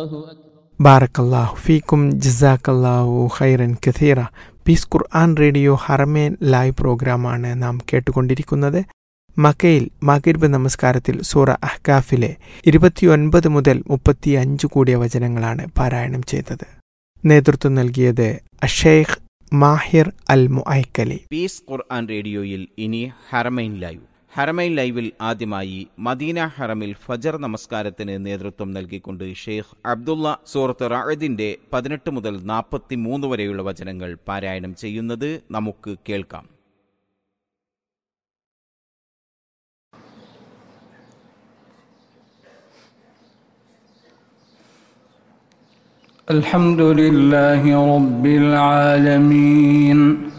ബാറക്കല്ലാഹു ഫീക്കും ജസാക്കല്ലാഹു ഖൈറൻ കഥീറ പീസ് ഖുർആൻ റേഡിയോ ഹറമേൻ ലൈവ് പ്രോഗ്രാമാണ് നാം കേട്ടുകൊണ്ടിരിക്കുന്നത് മക്കയിൽ മകരിബ് നമസ്കാരത്തിൽ സൂറ അഹ്കാഫിലെ ഇരുപത്തിയൊൻപത് മുതൽ മുപ്പത്തി അഞ്ച് കൂടിയ വചനങ്ങളാണ് പാരായണം ചെയ്തത് നേതൃത്വം നൽകിയത് അഷേഖ് മാഹിർ അൽ മുഐക്കലി പീസ് ഖുർആൻ റേഡിയോയിൽ ഇനി ഹറമൈൻ ലൈവ് ഹറമൈൻ ലൈവിൽ ആദ്യമായി മദീന ഹറമിൽ ഫജർ നമസ്കാരത്തിന് നേതൃത്വം നൽകിക്കൊണ്ട് ഷെയ്ഖ് അബ്ദുള്ള സൂറത്ത് റായദിന്റെ പതിനെട്ട് മുതൽ നാൽപ്പത്തി മൂന്ന് വരെയുള്ള വചനങ്ങൾ പാരായണം ചെയ്യുന്നത് നമുക്ക് കേൾക്കാം الحمد لله رب العالمين